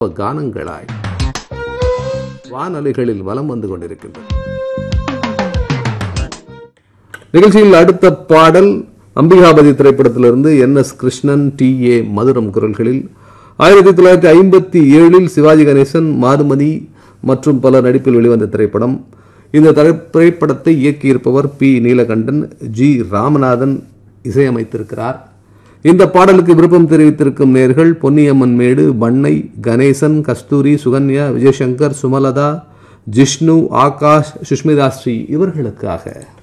கானங்களாய் வானொலிகளில் வலம் வந்து கொண்டிருக்கின்றது நிகழ்ச்சியில் அடுத்த பாடல் அம்பிகாபதி திரைப்படத்திலிருந்து N S Krishnan T A Madhuram குரல்களில் ஆயிரத்தி தொள்ளாயிரத்தி ஐம்பத்தி ஏழில் சிவாஜி கணேசன் மாதுமதி மற்றும் பலர் நடிப்பில் வெளிவந்த திரைப்படம் இந்த திரை- திரைப்படத்தை இயக்கியிருப்பவர் பி நீலகண்டன் ஜி ராமநாதன் இசையமைத்திருக்கிறார் இந்த பாடலுக்கு விருப்பம் தெரிவித்திருக்கும் நேர்கள் பொன்னியம்மன் மேடு பண்ணை கணேசன் கஸ்தூரி சுகன்யா விஜயசங்கர் சுமலதா ஜிஷ்ணு ஆகாஷ் சுஷ்மிதா ஸ்ரீ இவர்களுக்காக